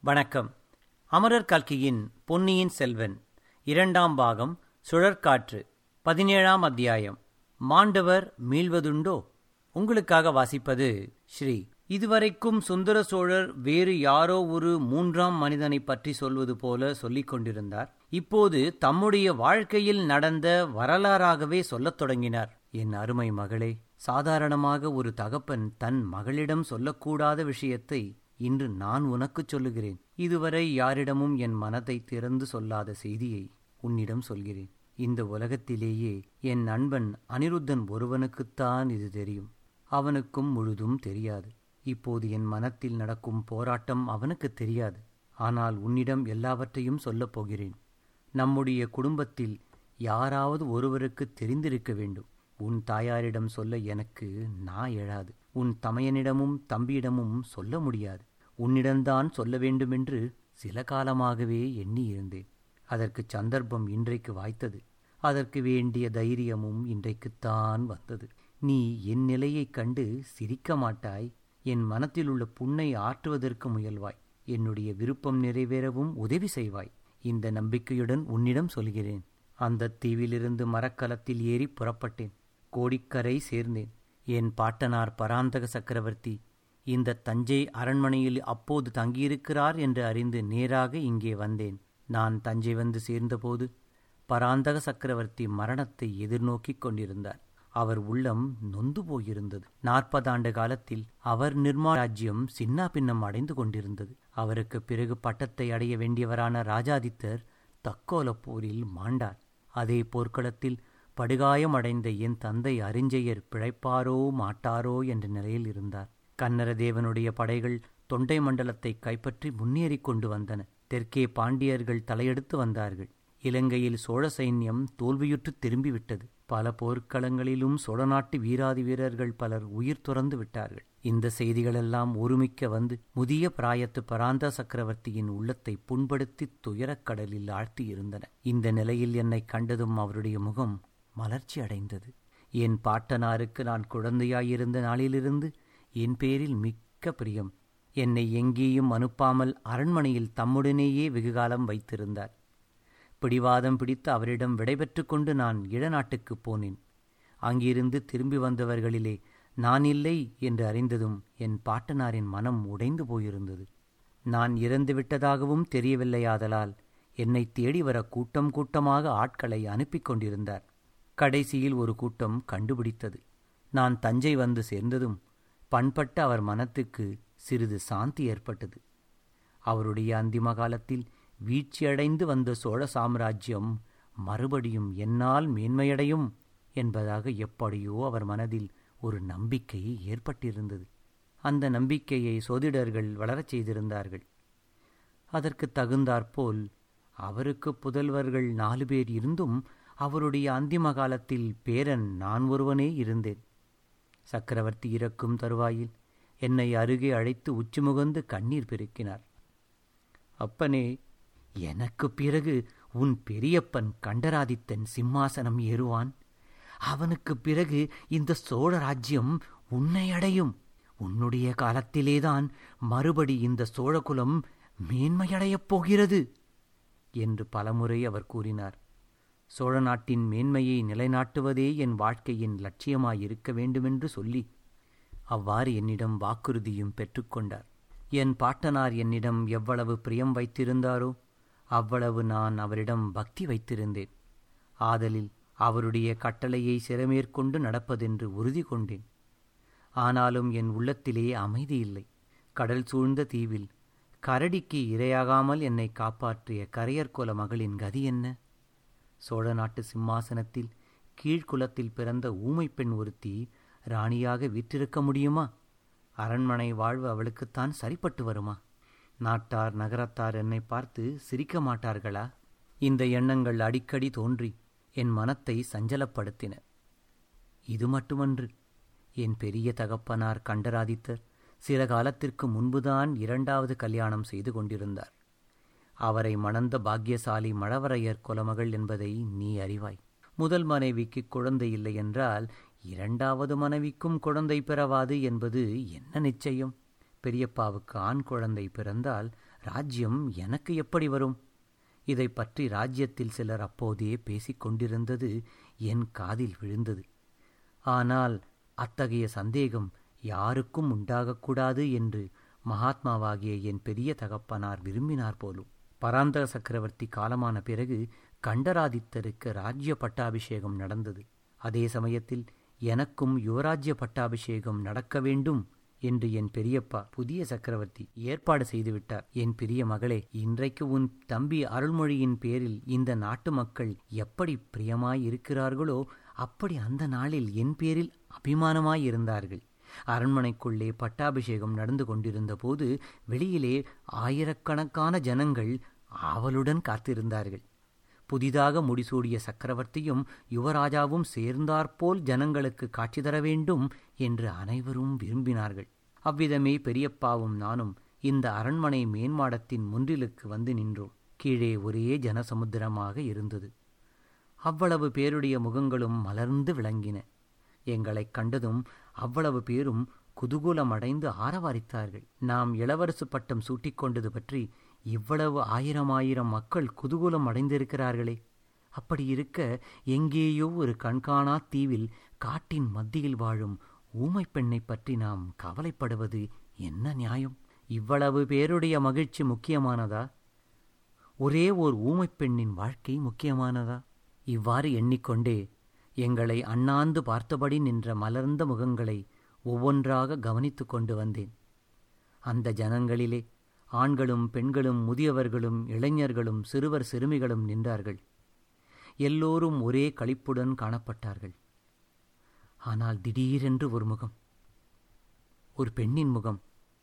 வணக்கம் அமரர் கல்கியின் பொன்னியின் செல்வன் இரண்டாம் பாகம் சுழற்காற்று பதினேழாம் அத்தியாயம் மாண்டவர் மீள்வதுண்டோ உங்களுக்காக வாசிப்பது ஸ்ரீ இதுவரைக்கும் சுந்தர சோழர் வேறு யாரோ ஒரு மூன்றாம் மனிதனை பற்றி சொல்வது போல சொல்லிக் கொண்டிருந்தார் இப்போது தம்முடைய வாழ்க்கையில் நடந்த வரலாறாகவே சொல்லத் தொடங்கினார் என் அருமை மகளே சாதாரணமாக ஒரு தகப்பன் தன் மகளிடம் சொல்லக்கூடாத விஷயத்தை இன்று நான் உனக்குச் சொல்லுகிறேன் இதுவரை யாரிடமும் என் மனதை திறந்து சொல்லாத செய்தியை உன்னிடம் சொல்கிறேன் இந்த உலகத்திலேயே என் நண்பன் அனிருத்தன் ஒருவனுக்குத்தான் இது தெரியும் அவனுக்கும் முழுதும் தெரியாது இப்போது என் மனத்தில் நடக்கும் போராட்டம் அவனுக்கு தெரியாது ஆனால் உன்னிடம் எல்லாவற்றையும் சொல்லப் போகிறேன் நம்முடைய குடும்பத்தில் யாராவது ஒருவருக்கு தெரிந்திருக்க வேண்டும் உன் தாயாரிடம் சொல்ல எனக்கு நா எழாது உன் தமையனிடமும் தம்பியிடமும் சொல்ல முடியாது உன்னிடம்தான் சொல்ல வேண்டுமென்று சில காலமாகவே எண்ணியிருந்தேன் அதற்கு சந்தர்ப்பம் இன்றைக்கு வாய்த்தது அதற்கு வேண்டிய தைரியமும் இன்றைக்குத்தான் வந்தது நீ என் நிலையைக் கண்டு சிரிக்க மாட்டாய் என் மனத்தில் உள்ள புண்ணை ஆற்றுவதற்கு முயல்வாய் என்னுடைய விருப்பம் நிறைவேறவும் உதவி செய்வாய் இந்த நம்பிக்கையுடன் உன்னிடம் சொல்கிறேன் அந்த தீவிலிருந்து மரக்கலத்தில் ஏறி புறப்பட்டேன் கோடிக்கரை சேர்ந்தேன் என் பாட்டனார் பராந்தக சக்கரவர்த்தி இந்த தஞ்சை அரண்மனையில் அப்போது தங்கியிருக்கிறார் என்று அறிந்து நேராக இங்கே வந்தேன் நான் தஞ்சை வந்து சேர்ந்தபோது பராந்தக சக்கரவர்த்தி மரணத்தை எதிர்நோக்கிக் கொண்டிருந்தார் அவர் உள்ளம் நொந்து போயிருந்தது நாற்பதாண்டு காலத்தில் அவர் நிர்மாராஜ்யம் சின்னா பின்னம் அடைந்து கொண்டிருந்தது அவருக்கு பிறகு பட்டத்தை அடைய வேண்டியவரான ராஜாதித்தர் தக்கோலப் போரில் மாண்டார் அதே போர்க்களத்தில் படுகாயமடைந்த என் தந்தை அறிஞ்செயர் பிழைப்பாரோ மாட்டாரோ என்ற நிலையில் இருந்தார் கன்னரதேவனுடைய படைகள் தொண்டை மண்டலத்தை கைப்பற்றி முன்னேறிக் கொண்டு வந்தன தெற்கே பாண்டியர்கள் தலையெடுத்து வந்தார்கள் இலங்கையில் சோழ சைன்யம் தோல்வியுற்று திரும்பிவிட்டது பல போர்க்களங்களிலும் சோழ நாட்டு வீராதி வீரர்கள் பலர் உயிர் துறந்து விட்டார்கள் இந்த செய்திகளெல்லாம் ஒருமிக்க வந்து முதிய பிராயத்து பராந்த சக்கரவர்த்தியின் உள்ளத்தை புண்படுத்தி துயரக் கடலில் ஆழ்த்தியிருந்தன இந்த நிலையில் என்னை கண்டதும் அவருடைய முகம் மலர்ச்சி அடைந்தது என் பாட்டனாருக்கு நான் குழந்தையாயிருந்த நாளிலிருந்து என் பேரில் மிக்க பிரியம் என்னை எங்கேயும் அனுப்பாமல் அரண்மனையில் தம்முடனேயே வெகுகாலம் வைத்திருந்தார் பிடிவாதம் பிடித்து அவரிடம் விடைபெற்று கொண்டு நான் இளநாட்டுக்குப் போனேன் அங்கிருந்து திரும்பி வந்தவர்களிலே நான் இல்லை என்று அறிந்ததும் என் பாட்டனாரின் மனம் உடைந்து போயிருந்தது நான் இறந்து விட்டதாகவும் தெரியவில்லையாதலால் என்னை தேடி வர கூட்டம் கூட்டமாக ஆட்களை அனுப்பிக் கொண்டிருந்தார் கடைசியில் ஒரு கூட்டம் கண்டுபிடித்தது நான் தஞ்சை வந்து சேர்ந்ததும் பண்பட்ட அவர் மனத்துக்கு சிறிது சாந்தி ஏற்பட்டது அவருடைய அந்திம காலத்தில் வீழ்ச்சியடைந்து வந்த சோழ சாம்ராஜ்யம் மறுபடியும் என்னால் மேன்மையடையும் என்பதாக எப்படியோ அவர் மனதில் ஒரு நம்பிக்கை ஏற்பட்டிருந்தது அந்த நம்பிக்கையை சோதிடர்கள் வளரச் செய்திருந்தார்கள் அதற்கு தகுந்தாற்போல் அவருக்கு புதல்வர்கள் நாலு பேர் இருந்தும் அவருடைய அந்திம காலத்தில் பேரன் நான் ஒருவனே இருந்தேன் சக்கரவர்த்தி இறக்கும் தருவாயில் என்னை அருகே அழைத்து உச்சிமுகந்து கண்ணீர் பெருக்கினார் அப்பனே எனக்கு பிறகு உன் பெரியப்பன் கண்டராதித்தன் சிம்மாசனம் ஏறுவான் அவனுக்குப் பிறகு இந்த சோழ ராஜ்யம் உன்னை அடையும் உன்னுடைய காலத்திலேதான் மறுபடி இந்த சோழகுலம் மேன்மையடையப் போகிறது என்று பலமுறை அவர் கூறினார் சோழ நாட்டின் மேன்மையை நிலைநாட்டுவதே என் வாழ்க்கையின் லட்சியமாயிருக்க வேண்டுமென்று சொல்லி அவ்வாறு என்னிடம் வாக்குறுதியும் பெற்றுக்கொண்டார் என் பாட்டனார் என்னிடம் எவ்வளவு பிரியம் வைத்திருந்தாரோ அவ்வளவு நான் அவரிடம் பக்தி வைத்திருந்தேன் ஆதலில் அவருடைய கட்டளையை சிறமேற்கொண்டு நடப்பதென்று உறுதி கொண்டேன் ஆனாலும் என் உள்ளத்திலே அமைதி இல்லை கடல் சூழ்ந்த தீவில் கரடிக்கு இரையாகாமல் என்னை காப்பாற்றிய கரையர்குல மகளின் கதி என்ன சோழ நாட்டு சிம்மாசனத்தில் கீழ்குலத்தில் பிறந்த ஊமை பெண் ஒருத்தி ராணியாக வீற்றிருக்க முடியுமா அரண்மனை வாழ்வு அவளுக்குத்தான் சரிப்பட்டு வருமா நாட்டார் நகரத்தார் என்னை பார்த்து சிரிக்க மாட்டார்களா இந்த எண்ணங்கள் அடிக்கடி தோன்றி என் மனத்தை சஞ்சலப்படுத்தின இது மட்டுமன்று என் பெரிய தகப்பனார் கண்டராதித்தர் சில காலத்திற்கு முன்புதான் இரண்டாவது கல்யாணம் செய்து கொண்டிருந்தார் அவரை மணந்த பாக்கியசாலி மழவரையர் குலமகள் என்பதை நீ அறிவாய் முதல் மனைவிக்கு குழந்தை இல்லை என்றால் இரண்டாவது மனைவிக்கும் குழந்தை பிறவாது என்பது என்ன நிச்சயம் பெரியப்பாவுக்கு ஆண் குழந்தை பிறந்தால் ராஜ்யம் எனக்கு எப்படி வரும் இதை பற்றி ராஜ்யத்தில் சிலர் அப்போதே பேசிக் கொண்டிருந்தது என் காதில் விழுந்தது ஆனால் அத்தகைய சந்தேகம் யாருக்கும் உண்டாகக்கூடாது என்று மகாத்மாவாகிய என் பெரிய தகப்பனார் விரும்பினார் போலும் பராந்தக சக்கரவர்த்தி காலமான பிறகு கண்டராதித்தருக்கு ராஜ்ய பட்டாபிஷேகம் நடந்தது அதே சமயத்தில் எனக்கும் யுவராஜ்ய பட்டாபிஷேகம் நடக்க வேண்டும் என்று என் பெரியப்பா புதிய சக்கரவர்த்தி ஏற்பாடு செய்துவிட்டார் என் பெரிய மகளே இன்றைக்கு உன் தம்பி அருள்மொழியின் பேரில் இந்த நாட்டு மக்கள் எப்படி பிரியமாய் இருக்கிறார்களோ அப்படி அந்த நாளில் என் பேரில் அபிமானமாய் இருந்தார்கள் அரண்மனைக்குள்ளே பட்டாபிஷேகம் நடந்து கொண்டிருந்த போது வெளியிலே ஆயிரக்கணக்கான ஜனங்கள் ஆவலுடன் காத்திருந்தார்கள் புதிதாக முடிசூடிய சக்கரவர்த்தியும் யுவராஜாவும் சேர்ந்தாற்போல் ஜனங்களுக்கு காட்சி தர வேண்டும் என்று அனைவரும் விரும்பினார்கள் அவ்விதமே பெரியப்பாவும் நானும் இந்த அரண்மனை மேன்மாடத்தின் முன்றிலுக்கு வந்து நின்றோம் கீழே ஒரே ஜனசமுத்திரமாக இருந்தது அவ்வளவு பேருடைய முகங்களும் மலர்ந்து விளங்கின எங்களைக் கண்டதும் அவ்வளவு பேரும் குதூகூலமடைந்து ஆரவாரித்தார்கள் நாம் இளவரசு பட்டம் சூட்டிக்கொண்டது பற்றி இவ்வளவு ஆயிரம் ஆயிரம் மக்கள் குதூகூலம் அடைந்திருக்கிறார்களே அப்படி இருக்க எங்கேயோ ஒரு கண்காணா தீவில் காட்டின் மத்தியில் வாழும் ஊமைப் பெண்ணை பற்றி நாம் கவலைப்படுவது என்ன நியாயம் இவ்வளவு பேருடைய மகிழ்ச்சி முக்கியமானதா ஒரே ஓர் ஊமைப் பெண்ணின் வாழ்க்கை முக்கியமானதா இவ்வாறு எண்ணிக்கொண்டே எங்களை அண்ணாந்து பார்த்தபடி நின்ற மலர்ந்த முகங்களை ஒவ்வொன்றாக கவனித்துக் கொண்டு வந்தேன் அந்த ஜனங்களிலே ஆண்களும் பெண்களும் முதியவர்களும் இளைஞர்களும் சிறுவர் சிறுமிகளும் நின்றார்கள் எல்லோரும் ஒரே களிப்புடன் காணப்பட்டார்கள் ஆனால் திடீரென்று ஒரு முகம் ஒரு பெண்ணின் முகம்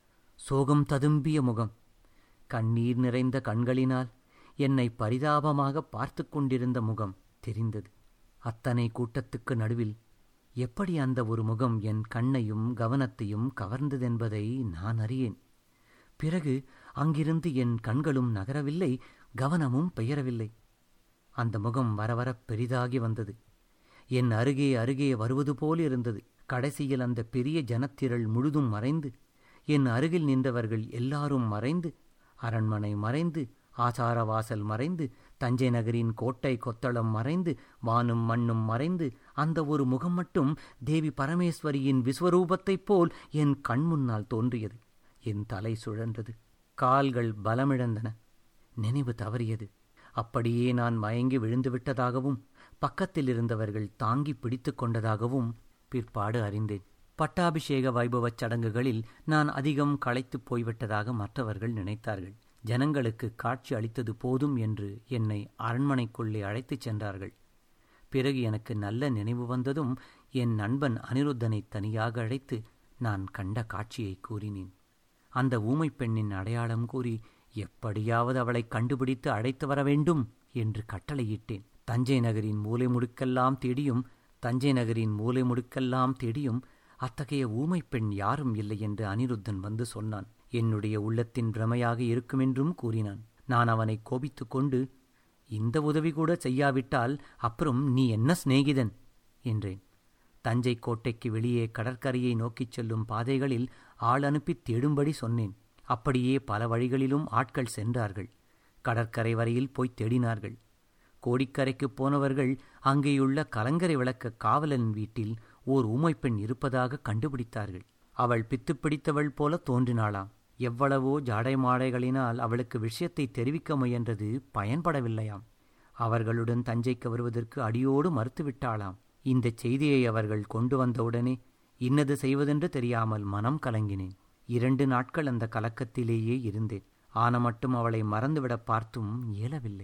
சோகம் ததும்பிய முகம் கண்ணீர் நிறைந்த கண்களினால் என்னை பரிதாபமாக பார்த்து கொண்டிருந்த முகம் தெரிந்தது அத்தனை கூட்டத்துக்கு நடுவில் எப்படி அந்த ஒரு முகம் என் கண்ணையும் கவனத்தையும் கவர்ந்ததென்பதை நான் அறியேன் பிறகு அங்கிருந்து என் கண்களும் நகரவில்லை கவனமும் பெயரவில்லை அந்த முகம் வரவர பெரிதாகி வந்தது என் அருகே அருகே வருவது போல் இருந்தது கடைசியில் அந்த பெரிய ஜனத்திரள் முழுதும் மறைந்து என் அருகில் நின்றவர்கள் எல்லாரும் மறைந்து அரண்மனை மறைந்து ஆசாரவாசல் மறைந்து தஞ்சை நகரின் கோட்டை கொத்தளம் மறைந்து வானும் மண்ணும் மறைந்து அந்த ஒரு முகம் மட்டும் தேவி பரமேஸ்வரியின் விஸ்வரூபத்தைப் போல் என் கண் முன்னால் தோன்றியது என் தலை சுழன்றது கால்கள் பலமிழந்தன நினைவு தவறியது அப்படியே நான் மயங்கி விழுந்துவிட்டதாகவும் பக்கத்தில் இருந்தவர்கள் தாங்கி பிடித்து கொண்டதாகவும் பிற்பாடு அறிந்தேன் பட்டாபிஷேக வைபவச் சடங்குகளில் நான் அதிகம் களைத்துப் போய்விட்டதாக மற்றவர்கள் நினைத்தார்கள் ஜனங்களுக்கு காட்சி அளித்தது போதும் என்று என்னை அரண்மனைக்குள்ளே அழைத்துச் சென்றார்கள் பிறகு எனக்கு நல்ல நினைவு வந்ததும் என் நண்பன் அனிருத்தனை தனியாக அழைத்து நான் கண்ட காட்சியை கூறினேன் அந்த ஊமைப் பெண்ணின் அடையாளம் கூறி எப்படியாவது அவளை கண்டுபிடித்து அழைத்து வர வேண்டும் என்று கட்டளையிட்டேன் தஞ்சை நகரின் மூலை முடுக்கெல்லாம் தேடியும் தஞ்சை நகரின் மூலை முடுக்கெல்லாம் தேடியும் அத்தகைய ஊமைப் பெண் யாரும் இல்லை என்று அனிருத்தன் வந்து சொன்னான் என்னுடைய உள்ளத்தின் பிரமையாக இருக்குமென்றும் கூறினான் நான் அவனை கோபித்துக் கொண்டு இந்த உதவி கூட செய்யாவிட்டால் அப்புறம் நீ என்ன சிநேகிதன் என்றேன் தஞ்சை கோட்டைக்கு வெளியே கடற்கரையை நோக்கிச் செல்லும் பாதைகளில் ஆள் அனுப்பி தேடும்படி சொன்னேன் அப்படியே பல வழிகளிலும் ஆட்கள் சென்றார்கள் கடற்கரை வரையில் போய் தேடினார்கள் கோடிக்கரைக்குப் போனவர்கள் அங்கேயுள்ள கலங்கரை விளக்க காவலன் வீட்டில் ஓர் ஊமைப்பெண் இருப்பதாக கண்டுபிடித்தார்கள் அவள் பித்து பிடித்தவள் போல தோன்றினாளாம் எவ்வளவோ ஜாடை மாடைகளினால் அவளுக்கு விஷயத்தை தெரிவிக்க முயன்றது பயன்படவில்லையாம் அவர்களுடன் தஞ்சைக்கு வருவதற்கு அடியோடு மறுத்துவிட்டாளாம் இந்த செய்தியை அவர்கள் கொண்டு வந்தவுடனே இன்னது செய்வதென்று தெரியாமல் மனம் கலங்கினேன் இரண்டு நாட்கள் அந்த கலக்கத்திலேயே இருந்தேன் ஆன மட்டும் அவளை மறந்துவிட பார்த்தும் இயலவில்லை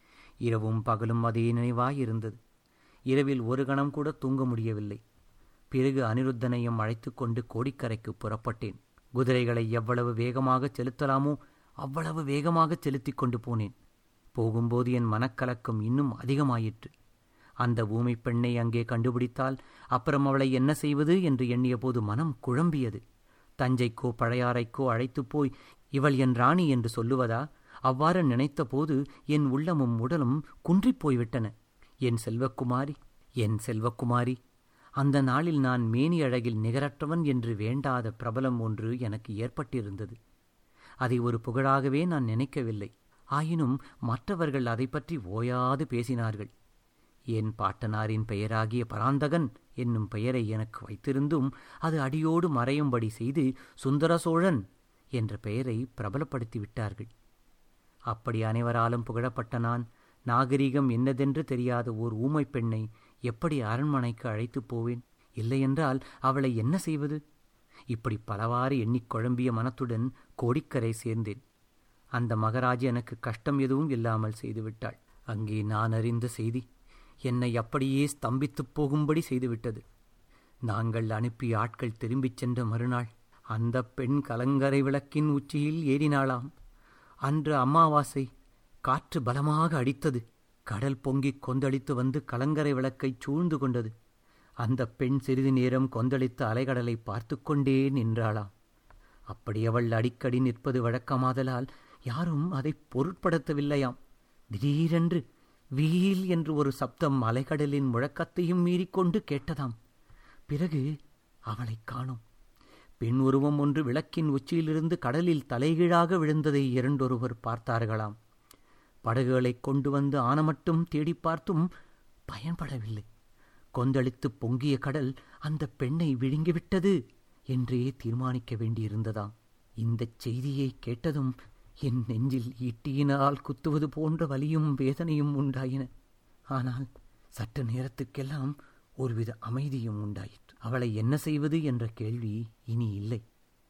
இரவும் பகலும் அதே நினைவாயிருந்தது இரவில் ஒரு கணம் கூட தூங்க முடியவில்லை பிறகு அனிருத்தனையும் அழைத்து கொண்டு கோடிக்கரைக்கு புறப்பட்டேன் குதிரைகளை எவ்வளவு வேகமாக செலுத்தலாமோ அவ்வளவு வேகமாக செலுத்திக் கொண்டு போனேன் போகும்போது என் மனக்கலக்கம் இன்னும் அதிகமாயிற்று அந்த ஊமை பெண்ணை அங்கே கண்டுபிடித்தால் அப்புறம் அவளை என்ன செய்வது என்று எண்ணிய போது மனம் குழம்பியது தஞ்சைக்கோ பழையாறைக்கோ அழைத்துப் போய் இவள் என் ராணி என்று சொல்லுவதா அவ்வாறு நினைத்தபோது என் உள்ளமும் உடலும் குன்றிப் போய்விட்டன என் செல்வக்குமாரி என் செல்வக்குமாரி அந்த நாளில் நான் மேனி அழகில் நிகரற்றவன் என்று வேண்டாத பிரபலம் ஒன்று எனக்கு ஏற்பட்டிருந்தது அதை ஒரு புகழாகவே நான் நினைக்கவில்லை ஆயினும் மற்றவர்கள் அதை பற்றி ஓயாது பேசினார்கள் என் பாட்டனாரின் பெயராகிய பராந்தகன் என்னும் பெயரை எனக்கு வைத்திருந்தும் அது அடியோடு மறையும்படி செய்து சுந்தர சோழன் என்ற பெயரை பிரபலப்படுத்தி விட்டார்கள் அப்படி அனைவராலும் புகழப்பட்ட நான் நாகரிகம் என்னதென்று தெரியாத ஓர் ஊமைப் பெண்ணை எப்படி அரண்மனைக்கு அழைத்துப் போவேன் இல்லையென்றால் அவளை என்ன செய்வது இப்படி பலவாறு எண்ணிக் குழம்பிய மனத்துடன் கோடிக்கரை சேர்ந்தேன் அந்த மகராஜ் எனக்கு கஷ்டம் எதுவும் இல்லாமல் செய்துவிட்டாள் அங்கே நான் அறிந்த செய்தி என்னை அப்படியே ஸ்தம்பித்துப் போகும்படி செய்துவிட்டது நாங்கள் அனுப்பிய ஆட்கள் திரும்பிச் சென்ற மறுநாள் அந்த பெண் கலங்கரை விளக்கின் உச்சியில் ஏறினாளாம் அன்று அமாவாசை காற்று பலமாக அடித்தது கடல் பொங்கிக் கொந்தளித்து வந்து கலங்கரை விளக்கைச் சூழ்ந்து கொண்டது அந்த பெண் சிறிது நேரம் கொந்தளித்த அலைகடலை பார்த்து கொண்டே நின்றாளாம் அப்படி அவள் அடிக்கடி நிற்பது வழக்கமாதலால் யாரும் அதை பொருட்படுத்தவில்லையாம் திடீரென்று வீல் என்று ஒரு சப்தம் அலைகடலின் முழக்கத்தையும் மீறிக்கொண்டு கேட்டதாம் பிறகு அவளைக் காணோம் பெண் உருவம் ஒன்று விளக்கின் உச்சியிலிருந்து கடலில் தலைகீழாக விழுந்ததை இரண்டொருவர் பார்த்தார்களாம் படகுகளைக் கொண்டு வந்து ஆனமட்டும் தேடி பார்த்தும் பயன்படவில்லை கொந்தளித்து பொங்கிய கடல் அந்த பெண்ணை விழுங்கிவிட்டது என்றே தீர்மானிக்க வேண்டியிருந்ததாம் இந்தச் செய்தியை கேட்டதும் என் நெஞ்சில் ஈட்டியினால் குத்துவது போன்ற வலியும் வேதனையும் உண்டாயின ஆனால் சற்று நேரத்துக்கெல்லாம் ஒருவித அமைதியும் உண்டாயிற்று அவளை என்ன செய்வது என்ற கேள்வி இனி இல்லை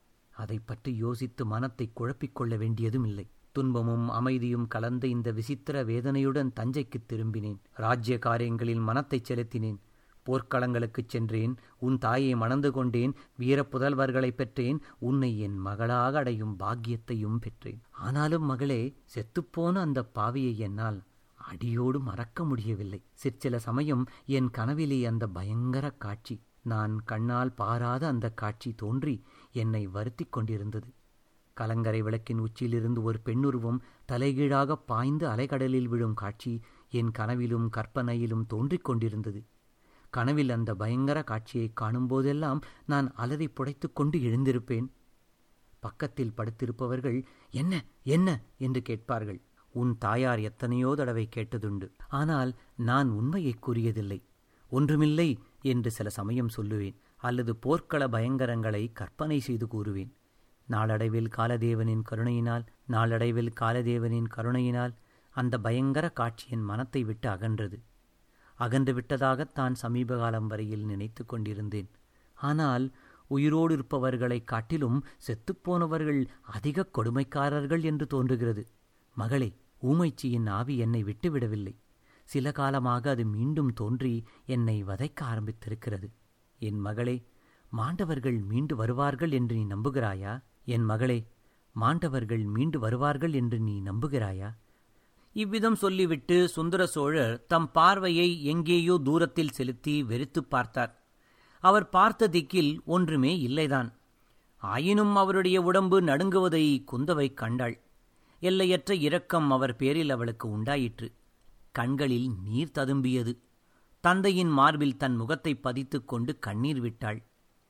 அதை பற்றி யோசித்து மனத்தை குழப்பிக் கொள்ள வேண்டியதும் இல்லை துன்பமும் அமைதியும் கலந்த இந்த விசித்திர வேதனையுடன் தஞ்சைக்குத் திரும்பினேன் ராஜ்ய காரியங்களில் மனத்தைச் செலுத்தினேன் போர்க்களங்களுக்குச் சென்றேன் உன் தாயை மணந்து கொண்டேன் வீர புதல்வர்களைப் பெற்றேன் உன்னை என் மகளாக அடையும் பாக்கியத்தையும் பெற்றேன் ஆனாலும் மகளே செத்துப்போன அந்த பாவியை என்னால் அடியோடு மறக்க முடியவில்லை சிற்சில சமயம் என் கனவிலே அந்த பயங்கர காட்சி நான் கண்ணால் பாராத அந்த காட்சி தோன்றி என்னை வருத்திக் கொண்டிருந்தது கலங்கரை விளக்கின் உச்சியிலிருந்து ஒரு பெண்ணுருவம் தலைகீழாக பாய்ந்து அலைகடலில் விழும் காட்சி என் கனவிலும் கற்பனையிலும் தோன்றிக் கொண்டிருந்தது கனவில் அந்த பயங்கர காட்சியைக் காணும்போதெல்லாம் நான் அலறி புடைத்துக் கொண்டு எழுந்திருப்பேன் பக்கத்தில் படுத்திருப்பவர்கள் என்ன என்ன என்று கேட்பார்கள் உன் தாயார் எத்தனையோ தடவை கேட்டதுண்டு ஆனால் நான் உண்மையை கூறியதில்லை ஒன்றுமில்லை என்று சில சமயம் சொல்லுவேன் அல்லது போர்க்கள பயங்கரங்களை கற்பனை செய்து கூறுவேன் நாளடைவில் காலதேவனின் கருணையினால் நாளடைவில் காலதேவனின் கருணையினால் அந்த பயங்கர காட்சியின் மனத்தை விட்டு அகன்றது அகன்று விட்டதாகத் தான் சமீப காலம் வரையில் நினைத்து கொண்டிருந்தேன் ஆனால் உயிரோடு இருப்பவர்களைக் காட்டிலும் செத்துப்போனவர்கள் அதிக கொடுமைக்காரர்கள் என்று தோன்றுகிறது மகளே ஊமைச்சியின் ஆவி என்னை விட்டுவிடவில்லை சில காலமாக அது மீண்டும் தோன்றி என்னை வதைக்க ஆரம்பித்திருக்கிறது என் மகளே மாண்டவர்கள் மீண்டு வருவார்கள் என்று நீ நம்புகிறாயா என் மகளே மாண்டவர்கள் மீண்டு வருவார்கள் என்று நீ நம்புகிறாயா இவ்விதம் சொல்லிவிட்டு சுந்தர சோழர் தம் பார்வையை எங்கேயோ தூரத்தில் செலுத்தி வெறுத்துப் பார்த்தார் அவர் பார்த்த திக்கில் ஒன்றுமே இல்லைதான் ஆயினும் அவருடைய உடம்பு நடுங்குவதை குந்தவை கண்டாள் எல்லையற்ற இரக்கம் அவர் பேரில் அவளுக்கு உண்டாயிற்று கண்களில் நீர் ததும்பியது தந்தையின் மார்பில் தன் முகத்தை பதித்துக் கொண்டு கண்ணீர் விட்டாள்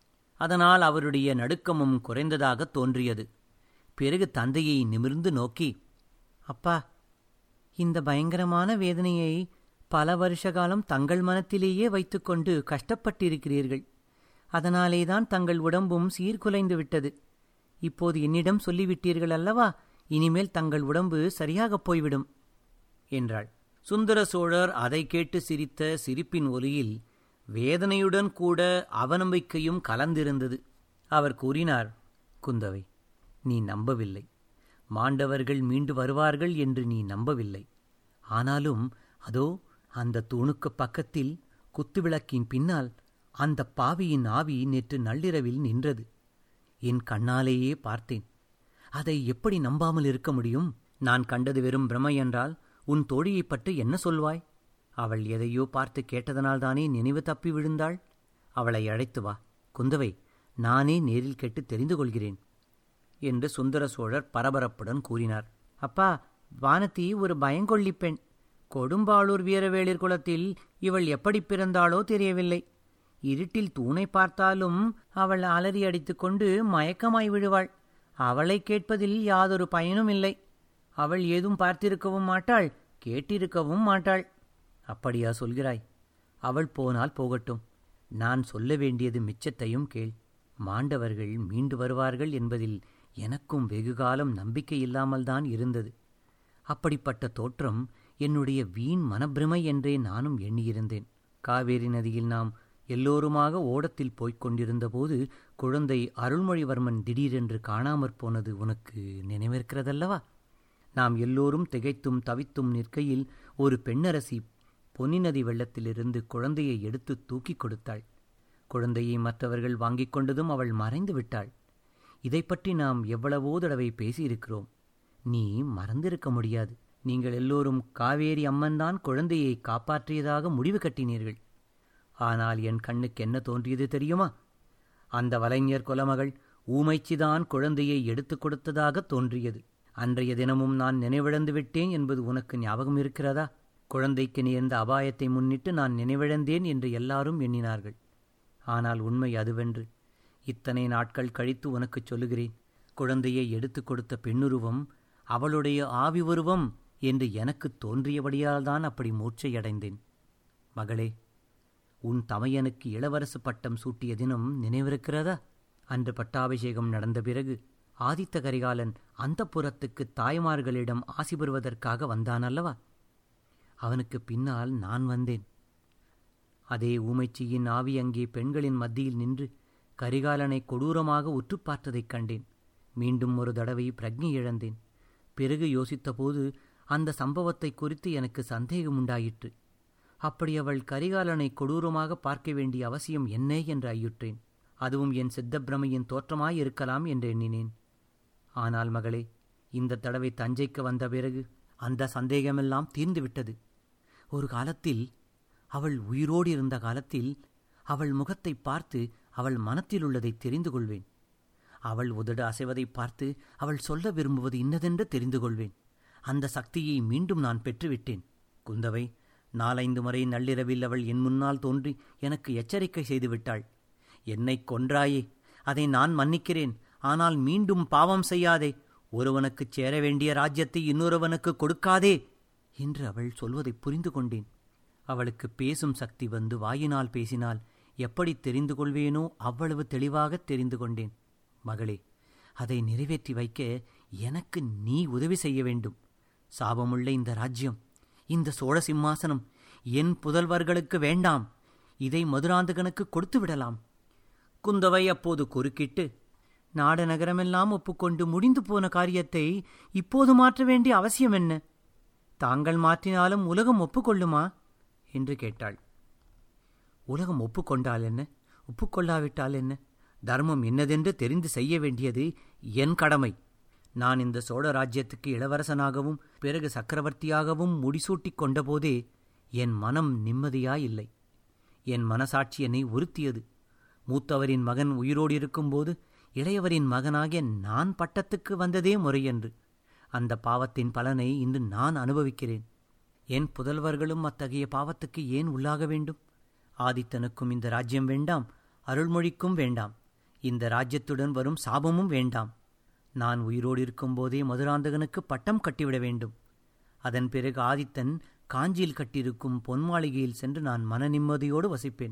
அதனால் அவருடைய நடுக்கமும் குறைந்ததாக தோன்றியது பிறகு தந்தையை நிமிர்ந்து நோக்கி அப்பா இந்த பயங்கரமான வேதனையை பல வருஷ காலம் தங்கள் மனத்திலேயே வைத்துக்கொண்டு கஷ்டப்பட்டிருக்கிறீர்கள் அதனாலேதான் தங்கள் உடம்பும் சீர்குலைந்து விட்டது இப்போது என்னிடம் சொல்லிவிட்டீர்கள் அல்லவா இனிமேல் தங்கள் உடம்பு சரியாகப் போய்விடும் என்றாள் சுந்தர சோழர் அதை கேட்டு சிரித்த சிரிப்பின் ஒலியில் வேதனையுடன் கூட அவநம்பிக்கையும் கலந்திருந்தது அவர் கூறினார் குந்தவை நீ நம்பவில்லை மாண்டவர்கள் மீண்டு வருவார்கள் என்று நீ நம்பவில்லை ஆனாலும் அதோ அந்த தூணுக்கு பக்கத்தில் குத்துவிளக்கின் பின்னால் அந்த பாவியின் ஆவி நேற்று நள்ளிரவில் நின்றது என் கண்ணாலேயே பார்த்தேன் அதை எப்படி நம்பாமல் இருக்க முடியும் நான் கண்டது வெறும் பிரமை என்றால் உன் தோழியைப் பற்றி என்ன சொல்வாய் அவள் எதையோ பார்த்து கேட்டதனால்தானே நினைவு தப்பி விழுந்தாள் அவளை அழைத்து வா குந்தவை நானே நேரில் கேட்டு தெரிந்து கொள்கிறேன் என்று சுந்தர சோழர் பரபரப்புடன் கூறினார் அப்பா வானதி ஒரு பயங்கொள்ளி பெண் கொடும்பாளூர் வீரவேளிர் குலத்தில் இவள் எப்படி பிறந்தாளோ தெரியவில்லை இருட்டில் தூணை பார்த்தாலும் அவள் அலறி அடித்துக்கொண்டு மயக்கமாய் விழுவாள் அவளை கேட்பதில் யாதொரு பயனும் இல்லை அவள் ஏதும் பார்த்திருக்கவும் மாட்டாள் கேட்டிருக்கவும் மாட்டாள் அப்படியா சொல்கிறாய் அவள் போனால் போகட்டும் நான் சொல்ல வேண்டியது மிச்சத்தையும் கேள் மாண்டவர்கள் மீண்டு வருவார்கள் என்பதில் எனக்கும் வெகுகாலம் நம்பிக்கை இல்லாமல்தான் இருந்தது அப்படிப்பட்ட தோற்றம் என்னுடைய வீண் மனப்பிரமை என்றே நானும் எண்ணியிருந்தேன் காவேரி நதியில் நாம் எல்லோருமாக ஓடத்தில் போய்க் கொண்டிருந்தபோது குழந்தை அருள்மொழிவர்மன் திடீரென்று காணாமற் போனது உனக்கு நினைவிருக்கிறதல்லவா நாம் எல்லோரும் திகைத்தும் தவித்தும் நிற்கையில் ஒரு பெண்ணரசி பொன்னி நதி வெள்ளத்திலிருந்து குழந்தையை எடுத்து தூக்கிக் கொடுத்தாள் குழந்தையை மற்றவர்கள் வாங்கிக் கொண்டதும் அவள் மறைந்து விட்டாள் இதைப் பற்றி நாம் எவ்வளவோ தடவை பேசியிருக்கிறோம் நீ மறந்திருக்க முடியாது நீங்கள் எல்லோரும் காவேரி அம்மன்தான் குழந்தையை காப்பாற்றியதாக முடிவு கட்டினீர்கள் ஆனால் என் கண்ணுக்கு என்ன தோன்றியது தெரியுமா அந்த வலைஞர் குலமகள் ஊமைச்சிதான் குழந்தையை எடுத்துக் கொடுத்ததாக தோன்றியது அன்றைய தினமும் நான் நினைவிழந்து விட்டேன் என்பது உனக்கு ஞாபகம் இருக்கிறதா குழந்தைக்கு நேர்ந்த அபாயத்தை முன்னிட்டு நான் நினைவிழந்தேன் என்று எல்லாரும் எண்ணினார்கள் ஆனால் உண்மை அதுவென்று இத்தனை நாட்கள் கழித்து உனக்குச் சொல்லுகிறேன் குழந்தையை எடுத்துக் கொடுத்த பெண்ணுருவம் அவளுடைய ஆவி உருவம் என்று எனக்கு தோன்றியபடியால்தான் அப்படி மூர்ச்சையடைந்தேன் மகளே உன் தமையனுக்கு இளவரசு பட்டம் சூட்டிய தினம் நினைவிருக்கிறதா அன்று பட்டாபிஷேகம் நடந்த பிறகு ஆதித்த கரிகாலன் அந்த புறத்துக்கு தாய்மார்களிடம் ஆசி பெறுவதற்காக வந்தான் அல்லவா அவனுக்கு பின்னால் நான் வந்தேன் அதே ஊமைச்சியின் ஆவி அங்கே பெண்களின் மத்தியில் நின்று கரிகாலனை கொடூரமாக உற்றுப் பார்த்ததைக் கண்டேன் மீண்டும் ஒரு தடவை பிரக்ஞை இழந்தேன் பிறகு யோசித்தபோது அந்த சம்பவத்தை குறித்து எனக்கு சந்தேகம் உண்டாயிற்று அப்படி அவள் கரிகாலனை கொடூரமாக பார்க்க வேண்டிய அவசியம் என்ன என்று ஐயுற்றேன் அதுவும் என் சித்தப்பிரமையின் தோற்றமாயிருக்கலாம் என்று எண்ணினேன் ஆனால் மகளே இந்த தடவை தஞ்சைக்கு வந்த பிறகு அந்த சந்தேகமெல்லாம் தீர்ந்துவிட்டது ஒரு காலத்தில் அவள் உயிரோடு இருந்த காலத்தில் அவள் முகத்தை பார்த்து அவள் மனத்தில் உள்ளதை தெரிந்து கொள்வேன் அவள் உதடு அசைவதை பார்த்து அவள் சொல்ல விரும்புவது இன்னதென்று தெரிந்து கொள்வேன் அந்த சக்தியை மீண்டும் நான் பெற்றுவிட்டேன் குந்தவை நாலைந்து முறை நள்ளிரவில் அவள் என் முன்னால் தோன்றி எனக்கு எச்சரிக்கை செய்துவிட்டாள் என்னை கொன்றாயே அதை நான் மன்னிக்கிறேன் ஆனால் மீண்டும் பாவம் செய்யாதே ஒருவனுக்குச் சேர வேண்டிய ராஜ்யத்தை இன்னொருவனுக்கு கொடுக்காதே என்று அவள் சொல்வதை புரிந்து கொண்டேன் அவளுக்கு பேசும் சக்தி வந்து வாயினால் பேசினால் எப்படி தெரிந்து கொள்வேனோ அவ்வளவு தெளிவாக தெரிந்து கொண்டேன் மகளே அதை நிறைவேற்றி வைக்க எனக்கு நீ உதவி செய்ய வேண்டும் சாபமுள்ள இந்த ராஜ்யம் இந்த சோழ சிம்மாசனம் என் புதல்வர்களுக்கு வேண்டாம் இதை மதுராந்தகனுக்கு கொடுத்து விடலாம் குந்தவை அப்போது குறுக்கிட்டு நாடு நகரமெல்லாம் ஒப்புக்கொண்டு முடிந்து போன காரியத்தை இப்போது மாற்ற வேண்டிய அவசியம் என்ன தாங்கள் மாற்றினாலும் உலகம் ஒப்புக்கொள்ளுமா என்று கேட்டாள் உலகம் ஒப்புக்கொண்டால் என்ன ஒப்புக்கொள்ளாவிட்டால் என்ன தர்மம் என்னதென்று தெரிந்து செய்ய வேண்டியது என் கடமை நான் இந்த சோழ ராஜ்யத்துக்கு இளவரசனாகவும் பிறகு சக்கரவர்த்தியாகவும் முடிசூட்டிக் கொண்டபோதே என் மனம் நிம்மதியாயில்லை என் மனசாட்சி என்னை உறுத்தியது மூத்தவரின் மகன் உயிரோடு இருக்கும்போது இளையவரின் மகனாகிய நான் பட்டத்துக்கு வந்ததே முறையன்று அந்த பாவத்தின் பலனை இன்று நான் அனுபவிக்கிறேன் என் புதல்வர்களும் அத்தகைய பாவத்துக்கு ஏன் உள்ளாக வேண்டும் ஆதித்தனுக்கும் இந்த ராஜ்யம் வேண்டாம் அருள்மொழிக்கும் வேண்டாம் இந்த ராஜ்யத்துடன் வரும் சாபமும் வேண்டாம் நான் உயிரோடு இருக்கும்போதே மதுராந்தகனுக்கு பட்டம் கட்டிவிட வேண்டும் அதன் பிறகு ஆதித்தன் காஞ்சியில் கட்டியிருக்கும் பொன் மாளிகையில் சென்று நான் மன நிம்மதியோடு வசிப்பேன்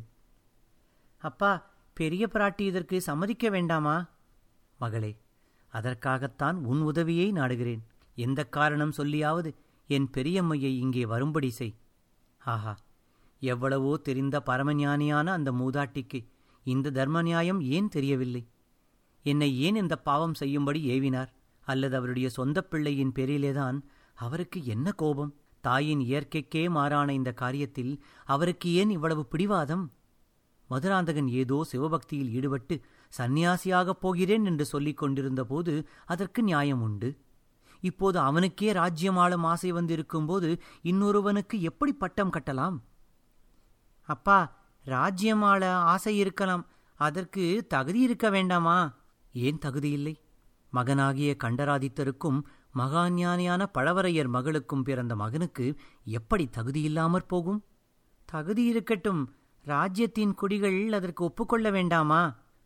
அப்பா பெரிய பிராட்டி இதற்கு சம்மதிக்க வேண்டாமா மகளே அதற்காகத்தான் உன் உதவியை நாடுகிறேன் எந்த காரணம் சொல்லியாவது என் பெரியம்மையை இங்கே வரும்படி செய் ஆஹா எவ்வளவோ தெரிந்த பரமஞானியான அந்த மூதாட்டிக்கு இந்த தர்ம நியாயம் ஏன் தெரியவில்லை என்னை ஏன் இந்த பாவம் செய்யும்படி ஏவினார் அல்லது அவருடைய சொந்த பிள்ளையின் பேரிலேதான் அவருக்கு என்ன கோபம் தாயின் இயற்கைக்கே மாறான இந்த காரியத்தில் அவருக்கு ஏன் இவ்வளவு பிடிவாதம் மதுராந்தகன் ஏதோ சிவபக்தியில் ஈடுபட்டு சந்நியாசியாகப் போகிறேன் என்று சொல்லிக் கொண்டிருந்த போது அதற்கு நியாயம் உண்டு இப்போது அவனுக்கே ராஜ்யம் ஆளும் ஆசை வந்திருக்கும்போது இன்னொருவனுக்கு எப்படி பட்டம் கட்டலாம் அப்பா ராஜ்யம் ஆள ஆசை இருக்கலாம் அதற்கு தகுதி இருக்க வேண்டாமா ஏன் தகுதி இல்லை மகனாகிய கண்டராதித்தருக்கும் மகாஞானியான பழவரையர் மகளுக்கும் பிறந்த மகனுக்கு எப்படி தகுதியில்லாமற் போகும் தகுதி இருக்கட்டும் ராஜ்யத்தின் குடிகள் அதற்கு ஒப்புக்கொள்ள வேண்டாமா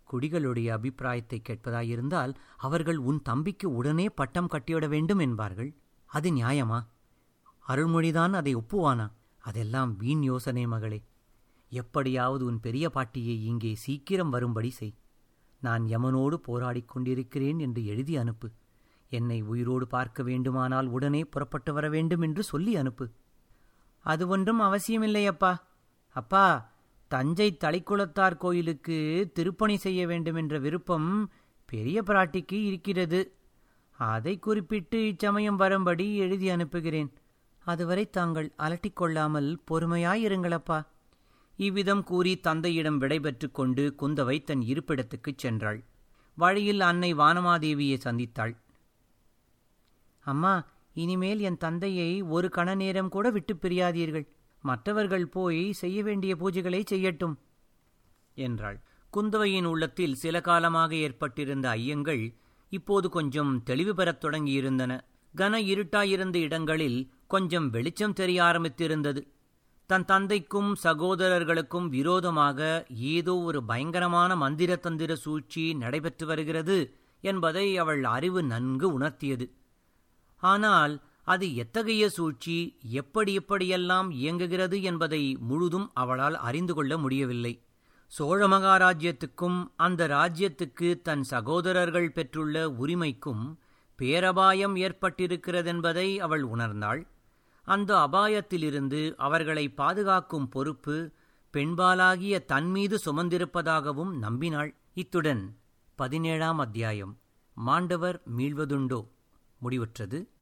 குடிகளுடைய அபிப்பிராயத்தை கேட்பதாயிருந்தால் அவர்கள் உன் தம்பிக்கு உடனே பட்டம் கட்டிவிட வேண்டும் என்பார்கள் அது நியாயமா அருள்மொழிதான் அதை ஒப்புவானா அதெல்லாம் வீண் யோசனை மகளே எப்படியாவது உன் பெரிய பாட்டியை இங்கே சீக்கிரம் வரும்படி செய் நான் யமனோடு போராடிக் கொண்டிருக்கிறேன் என்று எழுதி அனுப்பு என்னை உயிரோடு பார்க்க வேண்டுமானால் உடனே புறப்பட்டு வர வேண்டும் என்று சொல்லி அனுப்பு அது ஒன்றும் அவசியமில்லை அப்பா அப்பா தஞ்சை தலைக்குளத்தார் கோயிலுக்கு திருப்பணி செய்ய வேண்டும் என்ற விருப்பம் பெரிய பிராட்டிக்கு இருக்கிறது அதை குறிப்பிட்டு இச்சமயம் வரும்படி எழுதி அனுப்புகிறேன் அதுவரை தாங்கள் அலட்டிக்கொள்ளாமல் பொறுமையாயிருங்களப்பா இவ்விதம் கூறி தந்தையிடம் விடைபெற்றுக் கொண்டு குந்தவை தன் இருப்பிடத்துக்குச் சென்றாள் வழியில் அன்னை வானமாதேவியை சந்தித்தாள் அம்மா இனிமேல் என் தந்தையை ஒரு கண நேரம் கூட விட்டு பிரியாதீர்கள் மற்றவர்கள் போய் செய்ய வேண்டிய பூஜைகளை செய்யட்டும் என்றாள் குந்தவையின் உள்ளத்தில் சில காலமாக ஏற்பட்டிருந்த ஐயங்கள் இப்போது கொஞ்சம் தெளிவு பெறத் தொடங்கியிருந்தன கன இருட்டாயிருந்த இடங்களில் கொஞ்சம் வெளிச்சம் தெரிய ஆரம்பித்திருந்தது தன் தந்தைக்கும் சகோதரர்களுக்கும் விரோதமாக ஏதோ ஒரு பயங்கரமான மந்திர தந்திர சூழ்ச்சி நடைபெற்று வருகிறது என்பதை அவள் அறிவு நன்கு உணர்த்தியது ஆனால் அது எத்தகைய சூழ்ச்சி எப்படி எப்படியெல்லாம் இயங்குகிறது என்பதை முழுதும் அவளால் அறிந்து கொள்ள முடியவில்லை சோழ மகாராஜ்யத்துக்கும் அந்த ராஜ்யத்துக்கு தன் சகோதரர்கள் பெற்றுள்ள உரிமைக்கும் பேரபாயம் ஏற்பட்டிருக்கிறதென்பதை அவள் உணர்ந்தாள் அந்த அபாயத்திலிருந்து அவர்களை பாதுகாக்கும் பொறுப்பு பெண்பாலாகிய தன்மீது சுமந்திருப்பதாகவும் நம்பினாள் இத்துடன் பதினேழாம் அத்தியாயம் மாண்டவர் மீள்வதுண்டோ முடிவுற்றது